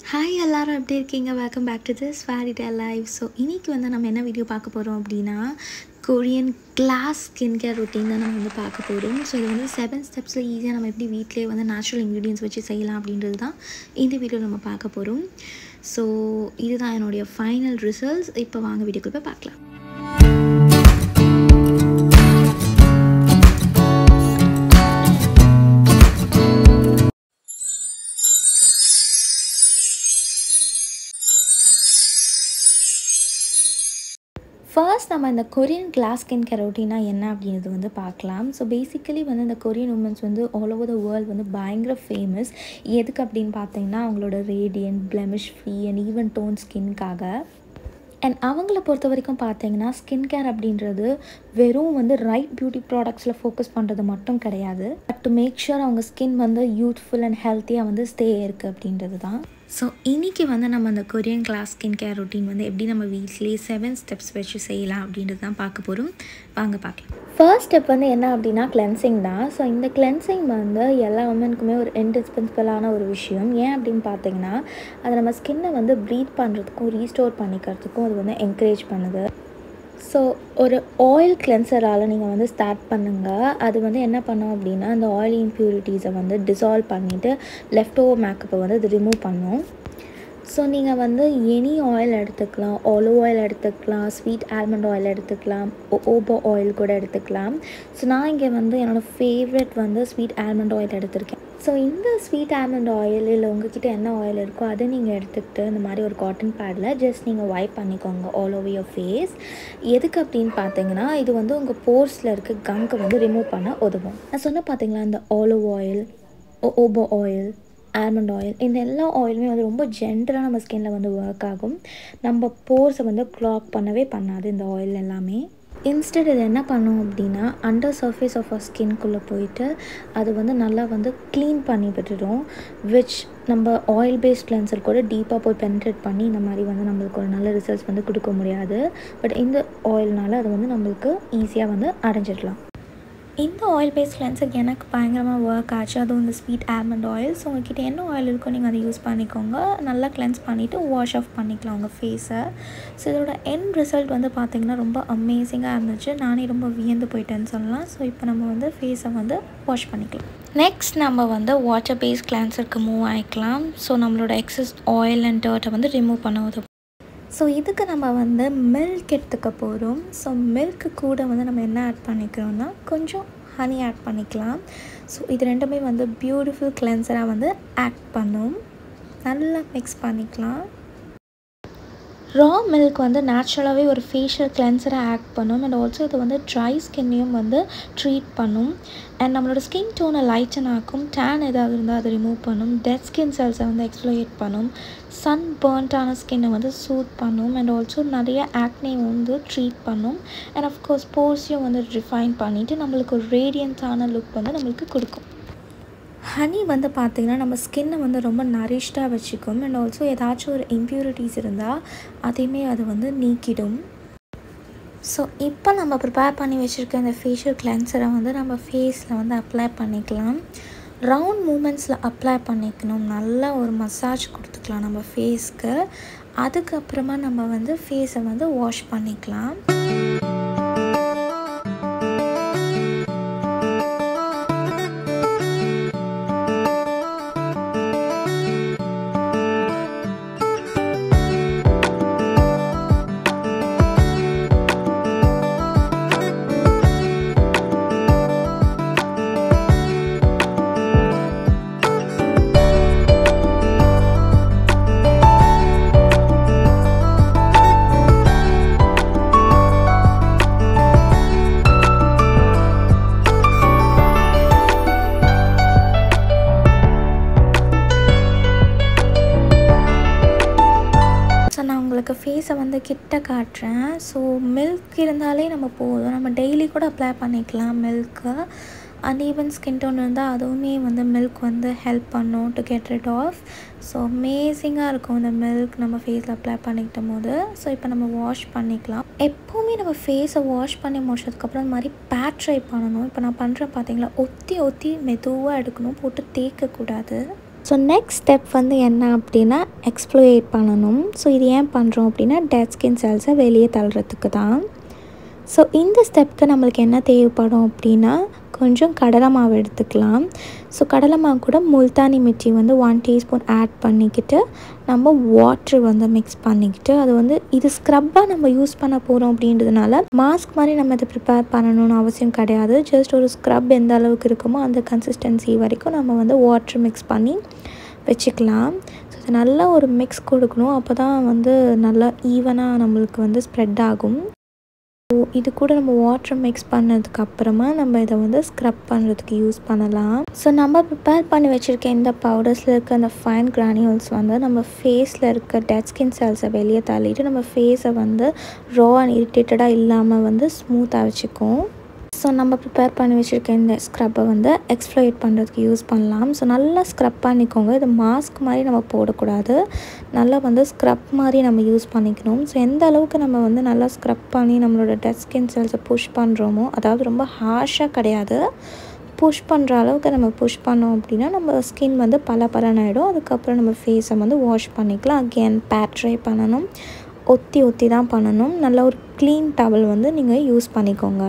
hi எல்லாரும் எப்படி இருக்கீங்க welcome back to this fairy day live so இன்றைக்கி வந்து நம்ம என்ன வீடியோ பார்க்க போகிறோம் அப்படின்னா Korean glass skin care routine தான் நம்ம வந்து பார்க்க போகிறோம் ஸோ இது வந்து செவன் ஸ்டெப்ஸில் ஈஸியாக நம்ம எப்படி வீட்டிலே வந்து நேச்சுரல் இன்க்ரீடியன்ஸ் வச்சு செய்யலாம் அப்படின்றது தான் இந்த வீடியோ நம்ம பார்க்க போகிறோம் ஸோ இதுதான் என்னுடைய ஃபைனல் ரிசல்ட்ஸ் இப்போ வாங்க வீடியோக்குள்ள போய் பார்க்கலாம் ஃபர்ஸ்ட் நம்ம இந்த கொரியன் கிளாஸ் ஸ்கின் கேர் ரொட்டீனா என்ன அப்படின்றது வந்து பார்க்கலாம் ஸோ பேசிக்கலி வந்து இந்த கொரியன் உமன்ஸ் வந்து ஆல் ஓவர் த வேர்ல்டு வந்து பயங்கர ஃபேமஸ் எதுக்கு அப்படின்னு பார்த்தீங்கன்னா அவங்களோட radiant blemish free and even tone ஸ்கின்காக அண்ட் அவங்கள பொறுத்த வரைக்கும் பார்த்தீங்கன்னா ஸ்கின் கேர் அப்படின்றது வெறும் வந்து ரைட் பியூட்டி ப்ராடக்ட்ஸில் ஃபோக்கஸ் பண்ணுறது மட்டும் கிடையாது பட் டு மேக் ஷுர் அவங்க ஸ்கின் வந்து யூத்ஃபுல் அண்ட் ஹெல்த்தியாக வந்து ஸ்டே இருக்குது அப்படின்றது தான் ஸோ இன்றைக்கி வந்து நம்ம அந்த Korean glass skin care routine வந்து எப்படி நம்ம வீட்லேயே செவன் ஸ்டெப்ஸ் வச்சு செய்யலாம் அப்படின்றது தான் பார்க்க போகிறோம் வாங்க பார்க்கலாம் ஃபர்ஸ்ட் ஸ்டெப் வந்து என்ன அப்படின்னா கிளென்சிங் தான் ஸோ இந்த கிளென்சிங் வந்து எல்லா உமனுக்குமே ஒரு இன்டிஸ்பென்சிபிளான ஒரு விஷயம் ஏன் அப்படின்னு பார்த்தீங்கன்னா அது நம்ம ஸ்கின்னை வந்து ப்ரீத் பண்ணுறதுக்கும் ரீஸ்டோர் பண்ணிக்கிறதுக்கும் அது வந்து என்கரேஜ் பண்ணுது ஸோ ஒரு ஆயில் கிளென்சரால் நீங்கள் வந்து ஸ்டார்ட் பண்ணுங்கள் அது வந்து என்ன பண்ணோம் அப்படின்னா அந்த ஆயில் இம்ப்யூரிட்டிஸை வந்து டிசால்வ் பண்ணிவிட்டு லெஃப்ட் ஓவர் மேக்கப்பை வந்து அது ரிமூவ் பண்ணும் ஸோ நீங்கள் வந்து எனி ஆயில் எடுத்துக்கலாம் ஆலிவ் ஆயில் எடுத்துக்கலாம் ஸ்வீட் ஆல்மண்ட் ஆயில் எடுத்துக்கலாம் ஓபோ ஆயில் கூட எடுத்துக்கலாம் ஸோ நான் இங்கே வந்து என்னோடய ஃபேவரட் வந்து ஸ்வீட் ஆல்மண்ட் ஆயில் எடுத்திருக்கேன் ஸோ இந்த ஸ்வீட் ஆல்மண்ட் ஆயில் இல்லை உங்ககிட்ட என்ன ஆயில் இருக்கோ அதை நீங்கள் எடுத்துக்கிட்டு இந்த மாதிரி ஒரு காட்டன் பேடில் ஜஸ்ட் நீங்கள் வைப் பண்ணிக்கோங்க ஆல் ஓவர் யோர் ஃபேஸ் எதுக்கு அப்படின்னு பார்த்தீங்கன்னா இது வந்து உங்கள் போர்ஸில் இருக்க கங்கை வந்து ரிமூவ் பண்ண உதவும் நான் சொன்ன பார்த்தீங்களா இந்த ஆலிவ் ஆயில் ஓபோ ஆயில் ஆல்மண்ட் ஆயில் இந்த எல்லா ஆயிலுமே வந்து ரொம்ப ஜென்டலாக நம்ம ஸ்கின்னில் வந்து ஒர்க் ஆகும் நம்ம போர்ஸை வந்து க்ளாக் பண்ணவே பண்ணாது இந்த ஆயில் எல்லாமே இன்ஸ்டட் இது என்ன பண்ணும் அப்படின்னா அண்டர் சர்ஃபேஸ் ஆஃப் அ ஸ்கின்குள்ளே போயிட்டு அது வந்து நல்லா வந்து க்ளீன் பண்ணி விட்டுடும் விச் நம்ம ஆயில் பேஸ்ட் கிளென்சர் கூட டீப்பாக போய் பென்ட்ரேட் பண்ணி இந்த மாதிரி வந்து நம்மளுக்கு ஒரு நல்ல ரிசல்ட்ஸ் வந்து கொடுக்க முடியாது பட் இந்த ஆயில்னால அது வந்து நம்மளுக்கு ஈஸியாக வந்து அடைஞ்சிடலாம் இந்த ஆயில் பேஸ்ட் கிளென்சர் எனக்கு பயங்கரமாக ஒர்க் ஆச்சு அதுவும் இந்த ஸ்வீட் ஆல்மண்ட் ஆயில் ஸோ உங்ககிட்ட என்ன ஆயில் இருக்கோ நீங்கள் அதை யூஸ் பண்ணிக்கோங்க நல்லா கிளென்ஸ் பண்ணிவிட்டு வாஷ் ஆஃப் பண்ணிக்கலாம் உங்கள் ஃபேஸை ஸோ இதோட என் ரிசல்ட் வந்து பார்த்திங்கன்னா ரொம்ப அமேசிங்காக இருந்துச்சு நானே ரொம்ப வியந்து போயிட்டேன்னு சொல்லலாம் ஸோ இப்போ நம்ம வந்து ஃபேஸை வந்து வாஷ் பண்ணிக்கலாம் நெக்ஸ்ட் நம்ம வந்து வாட்டர் பேஸ்ட் கிளென்சருக்கு மூவ் ஆகிக்கலாம் ஸோ நம்மளோட எக்ஸஸ் ஆயில் அண்ட் டர்ட்டை வந்து ரிமூவ் பண்ண உதவும் ஸோ இதுக்கு நம்ம வந்து மில்க் எடுத்துக்க போகிறோம் ஸோ மில்க்கு கூட வந்து நம்ம என்ன ஆட் பண்ணிக்கிறோம்னா கொஞ்சம் ஹனி ஆட் பண்ணிக்கலாம் ஸோ இது ரெண்டுமே வந்து பியூட்டிஃபுல் கிளென்சராக வந்து ஆக்ட் பண்ணும் நல்லா மிக்ஸ் பண்ணிக்கலாம் ரா மில்க் வந்து நேச்சுரலாகவே ஒரு ஃபேஷியல் கிளென்சராக ஆக்ட் பண்ணும் அண்ட் ஆல்சோ இது வந்து ட்ரை ஸ்கின்னையும் வந்து ட்ரீட் பண்ணும் அண்ட் நம்மளோட ஸ்கின் டோனை லைட்டன் ஆக்கும் டேன் ஏதாவது இருந்தால் அதை ரிமூவ் பண்ணும் டெட் ஸ்கின் செல்ஸை வந்து எக்ஸ்ப்ளோயேட் பண்ணும் சன் பேர்ன்டான ஸ்கின்னை வந்து சூட் பண்ணும் அண்ட் ஆல்சோ நிறைய ஆக்னே வந்து ட்ரீட் பண்ணும் அண்ட் அஃப்கோர்ஸ் போர்ஸையும் வந்து ரிஃபைன் பண்ணிவிட்டு நம்மளுக்கு ஒரு ரேடியன்ட்டான லுக் வந்து நம்மளுக்கு கொடுக்கும் ஹனி வந்து பார்த்திங்கன்னா நம்ம ஸ்கின்னை வந்து ரொம்ப நரிஷ்டாக வச்சுக்கும் அண்ட் ஆல்சோ ஏதாச்சும் ஒரு இம்ப்யூரிட்டிஸ் இருந்தால் அதையுமே அது வந்து நீக்கிடும் ஸோ இப்போ நம்ம ப்ரிப்பேர் பண்ணி வச்சுருக்க இந்த ஃபேஷியல் கிளென்சரை வந்து நம்ம ஃபேஸில் வந்து அப்ளை பண்ணிக்கலாம் ரவுண்ட் மூமெண்ட்ஸில் அப்ளை பண்ணிக்கணும் நல்லா ஒரு மசாஜ் கொடுத்துக்கலாம் நம்ம ஃபேஸ்க்கு அதுக்கப்புறமா நம்ம வந்து ஃபேஸை வந்து வாஷ் பண்ணிக்கலாம் ஸோ நான் உங்களுக்கு ஃபேஸை வந்து கிட்ட காட்டுறேன் ஸோ மில்க் இருந்தாலே நம்ம போதும் நம்ம டெய்லி கூட அப்ளை பண்ணிக்கலாம் மில்க்கு அன்ஈவன் ஸ்கின் டோன் இருந்தால் அதுவுமே வந்து மில்க் வந்து ஹெல்ப் பண்ணும் to get rid of so அமேசிங்காக இருக்கும் இந்த மில்க் நம்ம ஃபேஸில் அப்ளை பண்ணிக்கிட்ட போது ஸோ இப்போ நம்ம வாஷ் பண்ணிக்கலாம் எப்போவுமே நம்ம ஃபேஸை வாஷ் பண்ணி முடிச்சதுக்கப்புறம் இந்த மாதிரி பேட் ட்ரை பண்ணணும் இப்போ நான் பண்ணுறேன் பார்த்தீங்களா ஒத்தி ஒத்தி மெதுவாக எடுக்கணும் போட்டு தேய்க்கக்கூடாது ஸோ நெக்ஸ்ட் ஸ்டெப் வந்து என்ன அப்படின்னா எக்ஸ்ப்ளோரேட் பண்ணணும் ஸோ இது ஏன் பண்ணுறோம் அப்படின்னா டெட் ஸ்கின் செல்ஸை வெளியே தள்ளுறதுக்கு தான் ஸோ இந்த ஸ்டெப்க்கு நம்மளுக்கு என்ன தேவைப்படும் அப்படின்னா கொஞ்சம் கடலை மாவு எடுத்துக்கலாம் ஸோ கடலை மாவு கூட முல்தானி மிர்ச்சி வந்து ஒன் டீஸ்பூன் ஆட் பண்ணிக்கிட்டு நம்ம வாட்ரு வந்து மிக்ஸ் பண்ணிக்கிட்டு அது வந்து இது ஸ்க்ரப்பாக நம்ம யூஸ் பண்ண போகிறோம் அப்படின்றதுனால மாஸ்க் மாதிரி நம்ம இதை ப்ரிப்பேர் பண்ணணும்னு அவசியம் கிடையாது ஜஸ்ட் ஒரு ஸ்க்ரப் எந்த அளவுக்கு இருக்குமோ அந்த கன்சிஸ்டன்சி வரைக்கும் நம்ம வந்து வாட்ரு மிக்ஸ் பண்ணி வச்சுக்கலாம் ஸோ இது நல்லா ஒரு மிக்ஸ் கொடுக்கணும் அப்போ தான் வந்து நல்லா ஈவனாக நம்மளுக்கு வந்து ஸ்ப்ரெட் ஆகும் ஸோ இது கூட நம்ம வாட்டர் மிக்ஸ் பண்ணதுக்கு அப்புறமா நம்ம இதை வந்து ஸ்க்ரப் பண்ணுறதுக்கு யூஸ் பண்ணலாம் ஸோ நம்ம ப்ரிப்பேர் பண்ணி வச்சுருக்க இந்த பவுடர்ஸில் இருக்க அந்த ஃபைன் கிரானியூல்ஸ் வந்து நம்ம ஃபேஸில் இருக்க டெட் ஸ்கின் செல்ஸை வெளியே தள்ளிட்டு நம்ம ஃபேஸை வந்து ரா அண்ட் இரிட்டேட்டடாக இல்லாமல் வந்து ஸ்மூத்தாக வச்சுக்கும் ஸோ நம்ம ப்ரிப்பேர் பண்ணி வச்சுருக்க இந்த ஸ்க்ரப்பை வந்து எக்ஸ்ப்ளோயேட் பண்ணுறதுக்கு யூஸ் பண்ணலாம் ஸோ நல்லா ஸ்க்ரப் பண்ணிக்கோங்க இது மாஸ்க் மாதிரி நம்ம போடக்கூடாது நல்லா வந்து ஸ்க்ரப் மாதிரி நம்ம யூஸ் பண்ணிக்கணும் ஸோ எந்த அளவுக்கு நம்ம வந்து நல்லா ஸ்க்ரப் பண்ணி நம்மளோட டெட் ஸ்கின் செல்ஸை புஷ் பண்ணுறோமோ அதாவது ரொம்ப ஹார்ஷாக கிடையாது புஷ் பண்ணுற அளவுக்கு நம்ம புஷ் பண்ணோம் அப்படின்னா நம்ம ஸ்கின் வந்து பல பலன் ஆகிடும் அதுக்கப்புறம் நம்ம ஃபேஸை வந்து வாஷ் பண்ணிக்கலாம் அகேன் பேட்ரை பண்ணணும் ஒத்தி ஒத்தி தான் பண்ணணும் நல்ல ஒரு க்ளீன் டவல் வந்து நீங்கள் யூஸ் பண்ணிக்கோங்க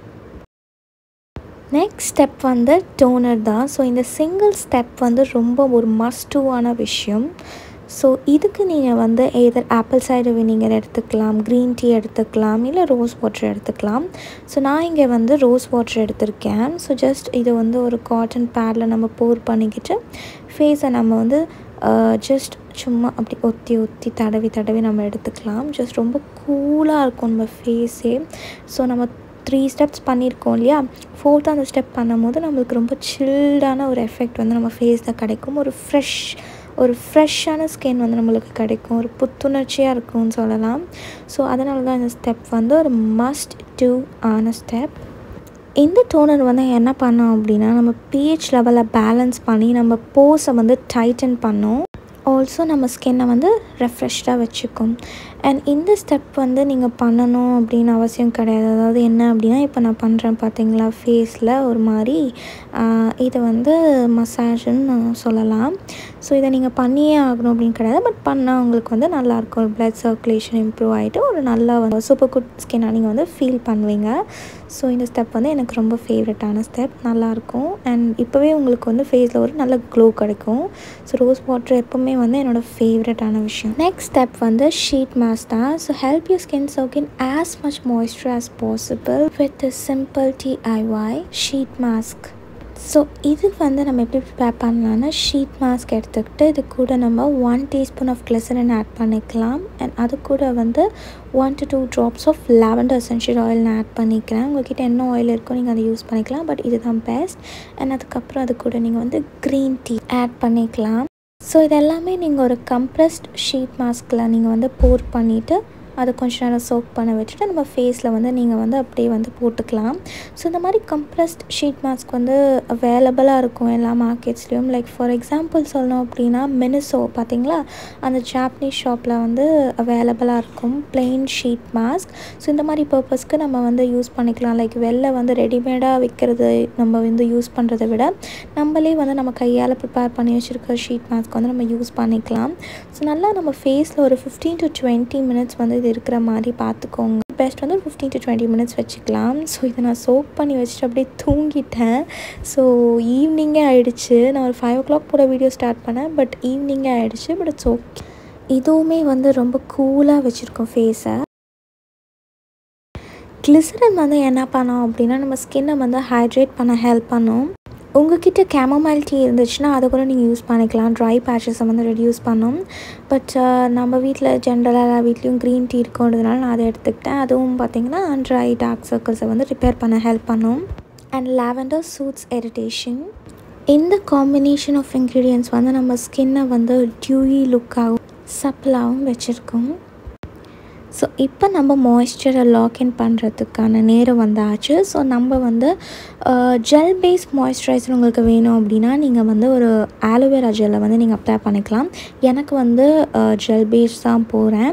நெக்ஸ்ட் ஸ்டெப் வந்து டோனர் தான் ஸோ இந்த சிங்கிள் ஸ்டெப் வந்து ரொம்ப ஒரு மஸ்டுவான விஷயம் ஸோ இதுக்கு நீங்கள் வந்து எதர் ஆப்பிள் சைடு வினிகர் எடுத்துக்கலாம் க்ரீன் டீ எடுத்துக்கலாம் இல்லை ரோஸ் வாட்டர் எடுத்துக்கலாம் ஸோ நான் இங்கே வந்து ரோஸ் வாட்டர் எடுத்திருக்கேன் ஸோ ஜஸ்ட் இது வந்து ஒரு காட்டன் பேடில் நம்ம போர் பண்ணிக்கிட்டு ஃபேஸை நம்ம வந்து ஜஸ்ட் சும்மா அப்படி ஒத்தி ஒத்தி தடவி தடவி நம்ம எடுத்துக்கலாம் ஜஸ்ட் ரொம்ப கூலாக இருக்கும் நம்ம ஃபேஸே ஸோ நம்ம த்ரீ ஸ்டெப்ஸ் பண்ணியிருக்கோம் இல்லையா ஃபோர்த் அந்த ஸ்டெப் பண்ணும்போது நம்மளுக்கு ரொம்ப சில்டான ஒரு எஃபெக்ட் வந்து நம்ம ஃபேஸில் கிடைக்கும் ஒரு ஃப்ரெஷ் ஒரு ஃப்ரெஷ்ஷான ஸ்கின் வந்து நம்மளுக்கு கிடைக்கும் ஒரு புத்துணர்ச்சியாக இருக்கும்னு சொல்லலாம் ஸோ அதனால தான் இந்த ஸ்டெப் வந்து ஒரு மஸ்ட் டூ ஆன ஸ்டெப் இந்த டோனர் வந்து என்ன பண்ணோம் அப்படின்னா நம்ம பிஹெச் லெவலில் பேலன்ஸ் பண்ணி நம்ம போஸை வந்து டைட்டன் பண்ணோம் ஆல்சோ நம்ம ஸ்கின்னை வந்து ரெஃப்ரெஷ்டாக வச்சுக்கும் அண்ட் இந்த ஸ்டெப் வந்து நீங்கள் பண்ணணும் அப்படின்னு அவசியம் கிடையாது அதாவது என்ன அப்படின்னா இப்போ நான் பண்ணுறேன் பார்த்தீங்களா ஃபேஸில் ஒரு மாதிரி இதை வந்து மசாஜுன்னு சொல்லலாம் ஸோ இதை நீங்கள் பண்ணியே ஆகணும் அப்படின்னு கிடையாது பட் பண்ணால் உங்களுக்கு வந்து நல்லாயிருக்கும் ஒரு பிளட் சர்க்குலேஷன் இம்ப்ரூவ் ஆகிட்டு ஒரு நல்ல வந்து சூப்பர் குட் ஸ்கின்னாக நீங்கள் வந்து ஃபீல் பண்ணுவீங்க ஸோ இந்த ஸ்டெப் வந்து எனக்கு ரொம்ப ஃபேவரட்டான ஸ்டெப் நல்லாயிருக்கும் அண்ட் இப்போவே உங்களுக்கு வந்து ஃபேஸில் ஒரு நல்ல க்ளோ கிடைக்கும் ஸோ ரோஸ் வாட்டர் எப்போவுமே வந்து என்னோடய ஃபேவரட்டான விஷயம் நெக்ஸ்ட் ஸ்டெப் வந்து ஷீட் மாஸ்க் தான் so help you skin soak in as much moisture as possible with a simple DIY sheet mask so இது வந்து நம்ம எப்படி ப்ரிப்பேர் பண்ணலான்னா ஷீட் மாஸ்க் எடுத்துக்கிட்டு இது கூட நம்ம one teaspoon of glycerin add பண்ணிக்கலாம் அண்ட் அது கூட வந்து one to two drops of lavender essential oil நான் ஆட் பண்ணிக்கிறேன் உங்கள்கிட்ட என்ன ஆயில் இருக்கோ நீங்கள் அதை யூஸ் பண்ணிக்கலாம் பட் இதுதான் பெஸ்ட் அண்ட் அதுக்கப்புறம் அது கூட நீங்கள் வந்து க்ரீன் டீ ஆட் பண்ணிக்கலாம் ஸோ இதெல்லாமே நீங்கள் ஒரு கம்ப்ரெஸ்ட் ஷீட் மாஸ்கில் நீங்கள் வந்து போர் பண்ணிவிட்டு அதை கொஞ்ச நேரம் சோக் பண்ண வச்சுட்டு நம்ம ஃபேஸில் வந்து நீங்கள் வந்து அப்படியே வந்து போட்டுக்கலாம் ஸோ இந்த மாதிரி கம்ப்ரெஸ்ட் ஷீட் மாஸ்க் வந்து அவைலபிளாக இருக்கும் எல்லா மார்க்கெட்ஸ்லேயும் லைக் ஃபார் எக்ஸாம்பிள் சொல்லணும் அப்படின்னா மினிசோ பார்த்தீங்களா அந்த ஜாப்பனீஸ் ஷாப்பில் வந்து அவைலபிளாக இருக்கும் பிளெயின் ஷீட் மாஸ்க் ஸோ இந்த மாதிரி பர்பஸ்க்கு நம்ம வந்து யூஸ் பண்ணிக்கலாம் லைக் வெளில வந்து ரெடிமேடாக விற்கிறது நம்ம வந்து யூஸ் பண்ணுறதை விட நம்மளே வந்து நம்ம கையால் ப்ரிப்பேர் பண்ணி வச்சுருக்க ஷீட் மாஸ்க் வந்து நம்ம யூஸ் பண்ணிக்கலாம் ஸோ நல்லா நம்ம ஃபேஸில் ஒரு ஃபிஃப்டீன் டு டுவெண்ட்டி மினிட்ஸ் வந்து இது இருக்கிற மாதிரி பார்த்துக்கோங்க பெஸ்ட் வந்து ஃபிஃப்டீன் டு டுவெண்ட்டி மினிட்ஸ் வச்சுக்கலாம் ஸோ இதை நான் சோக் பண்ணி வச்சுட்டு அப்படியே தூங்கிட்டேன் ஸோ ஈவினிங்கே ஆகிடுச்சு நான் ஒரு ஃபைவ் ஓ கிளாக் போல் வீடியோ ஸ்டார்ட் பண்ணேன் பட் ஈவினிங்கே ஆகிடுச்சு பட் இட்ஸ் ஓகே இதுவுமே வந்து ரொம்ப கூலாக வச்சுருக்கோம் ஃபேஸை கிளிசரின் வந்து என்ன பண்ணோம் அப்படின்னா நம்ம ஸ்கின்னை வந்து ஹைட்ரேட் பண்ண ஹெல்ப் பண்ணும் உங்ககிட்ட கேமமைல் டீ இருந்துச்சுன்னா அதை கூட நீங்கள் யூஸ் பண்ணிக்கலாம் ட்ரை பேச்சஸை வந்து ரெடியூஸ் பண்ணும் பட் நம்ம வீட்டில் ஜென்ரலாக எல்லா வீட்லேயும் க்ரீன் டீ இருக்குன்றதுனால நான் அதை எடுத்துக்கிட்டேன் அதுவும் பார்த்திங்கன்னா ட்ரை டார்க் சர்க்கிள்ஸை வந்து ரிப்பேர் பண்ண ஹெல்ப் பண்ணும் அண்ட் லாவெண்டர் சூட்ஸ் இரிட்டேஷன் இந்த காம்பினேஷன் ஆஃப் இன்க்ரீடியன்ஸ் வந்து நம்ம ஸ்கின்னை வந்து டியூயி லுக்காகவும் சப்பிளாகவும் வச்சுருக்கோம் ஸோ இப்போ நம்ம மாய்ஸ்சரை லாக்இன் பண்ணுறதுக்கான நேரம் வந்தாச்சு ஸோ நம்ம வந்து ஜெல் பேஸ் மாய்ஸ்சரைசர் உங்களுக்கு வேணும் அப்படின்னா நீங்கள் வந்து ஒரு ஆலோவேரா ஜெல்லை வந்து நீங்கள் அப்ளை பண்ணிக்கலாம் எனக்கு வந்து ஜெல் பேஸ் தான் போகிறேன்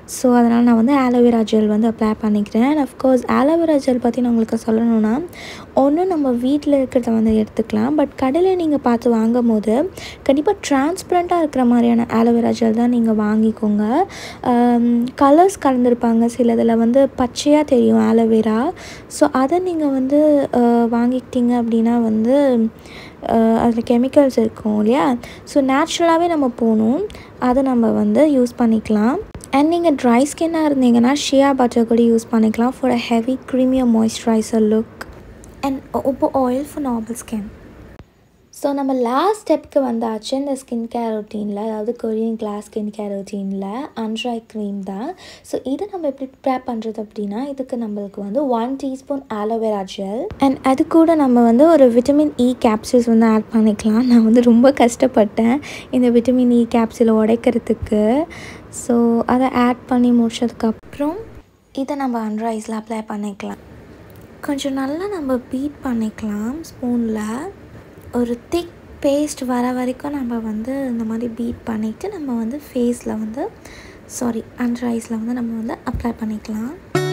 ஸோ அதனால் நான் வந்து ஆலோவேரா ஜெல் வந்து அப்ளை பண்ணிக்கிறேன் அண்ட் அஃப்கோர்ஸ் ஆலோவேரா ஜெல் பற்றி நான் உங்களுக்கு சொல்லணும்னா ஒன்று நம்ம வீட்டில் இருக்கிறத வந்து எடுத்துக்கலாம் பட் கடையில் நீங்கள் பார்த்து வாங்கும் போது கண்டிப்பாக டிரான்ஸ்பரண்ட்டாக இருக்கிற மாதிரியான ஆலோவேரா ஜெல் தான் நீங்கள் வாங்கிக்கோங்க கலர்ஸ் கலந்துருப்பாங்க சிலதில் வந்து பச்சையாக தெரியும் ஆலோவேரா ஸோ அதை நீங்கள் வந்து வாங்கிக்கிட்டீங்க அப்படின்னா வந்து அதில் கெமிக்கல்ஸ் இருக்கும் இல்லையா ஸோ நேச்சுரலாகவே நம்ம போகணும் அதை நம்ம வந்து யூஸ் பண்ணிக்கலாம் அண்ட் நீங்கள் ட்ரை ஸ்கின்னாக இருந்தீங்கன்னா ஷியா பட்டர் கூட யூஸ் பண்ணிக்கலாம் for a heavy creamier moisturiser look and இப்போ oil for normal skin so நம்ம லாஸ்ட் ஸ்டெப்க்கு வந்தாச்சு இந்த ஸ்கின் கேர் ரொட்டீனில் அதாவது கொரியன் கிளாஸ் ஸ்கின் கேர் ரொட்டீனில் அன்ட்ராய் க்ரீம் தான் ஸோ இதை நம்ம எப்படி ப்ரிப்பேர் பண்ணுறது அப்படின்னா இதுக்கு நம்மளுக்கு வந்து one teaspoon aloe vera gel and அது கூட நம்ம வந்து ஒரு விட்டமின் இ கேப்சூல்ஸ் வந்து ஆட் பண்ணிக்கலாம் நான் வந்து ரொம்ப கஷ்டப்பட்டேன் இந்த விட்டமின் இ கேப்சூலை உடைக்கிறதுக்கு ஸோ அதை ஆட் பண்ணி முடிச்சதுக்கப்புறம் இதை நம்ம அன்ரைஸில் அப்ளை பண்ணிக்கலாம் கொஞ்சம் நல்லா நம்ம பீட் பண்ணிக்கலாம் ஸ்பூனில் ஒரு திக் பேஸ்ட் வர வரைக்கும் நம்ம வந்து இந்த மாதிரி பீட் பண்ணிவிட்டு நம்ம வந்து ஃபேஸில் வந்து சாரி அண்டர் ஐஸில் வந்து நம்ம வந்து அப்ளை பண்ணிக்கலாம்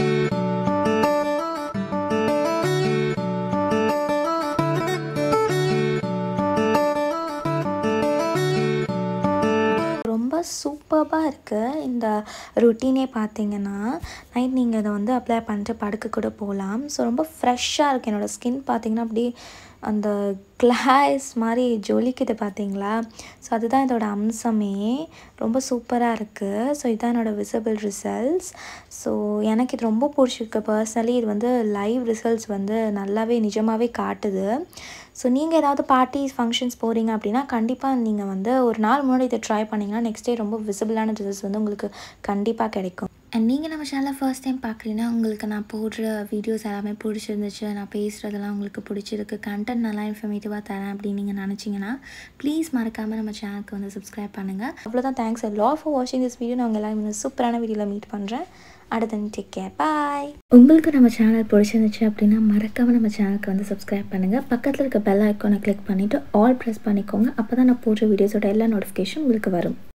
ரொம்ப சூப்பராக இருக்குது இந்த ருட்டீனே பார்த்தீங்கன்னா நைட் நீங்கள் இதை வந்து அப்ளை பண்ணிட்டு படுக்க கூட போகலாம் ஸோ ரொம்ப ஃப்ரெஷ்ஷாக இருக்குது என்னோடய ஸ்கின் பார்த்தீங்கன்னா அப்படியே அந்த கிளாஸ் மாதிரி ஜொலிக்குது பார்த்தீங்களா ஸோ அதுதான் இதோட அம்சமே ரொம்ப சூப்பராக இருக்குது ஸோ இதுதான் என்னோடய விசிபிள் ரிசல்ட்ஸ் ஸோ எனக்கு இது ரொம்ப பிடிச்சிருக்கு பர்சனலி இது வந்து லைவ் ரிசல்ட்ஸ் வந்து நல்லாவே நிஜமாகவே காட்டுது ஸோ நீங்கள் ஏதாவது பார்ட்டிஸ் ஃபங்க்ஷன்ஸ் போகிறீங்க அப்படின்னா கண்டிப்பாக நீங்கள் வந்து ஒரு நாள் முன்னாடி இதை ட்ரை பண்ணிங்கன்னா நெக்ஸ்ட் டே ரொம்ப விசிபிளான ரிசல்ட்ஸ் வந்து உங்களுக்கு கண்டிப்பாக கிடைக்கும் அண்ட் நீங்கள் நம்ம சேனலை ஃபர்ஸ்ட் டைம் பார்க்குறீங்கன்னா உங்களுக்கு நான் போடுற வீடியோஸ் எல்லாமே பிடிச்சிருந்துச்சு நான் பேசுகிறதெல்லாம் உங்களுக்கு பிடிச்சிருக்கு கண்டென்ட் நல்லா இன்ஃபர்மேட்டிவாக தரேன் அப்படின்னு நீங்கள் நினச்சிங்கன்னா ப்ளீஸ் மறக்காமல் நம்ம சேனலுக்கு வந்து சப்ஸ்கிரைப் பண்ணுங்கள் அவ்வளோதான் தேங்க்ஸ் அ லாட் ஃபார் வாட்சிங் திஸ் வீடியோ நான் உங்கள் எல்லாரும் சூப்பரான வீடியோவில் மீட் பண்ணுறேன் அடுத்து டேக் கேர் பாய் உங்களுக்கு நம்ம சேனல் பிடிச்சிருந்துச்சு அப்படின்னா மறக்காமல் நம்ம சேனலுக்கு வந்து சப்ஸ்கிரைப் பண்ணுங்கள் பக்கத்தில் இருக்க பெல் ஐக்கானை கிளிக் பண்ணிவிட்டு ஆல் ப்ரெஸ் பண்ணிக்கோங்க அப்போ தான் நான் போடுற வீடியோஸோட எல்லா நோட்டிஃபிகேஷன் உங்களுக்கு வரும்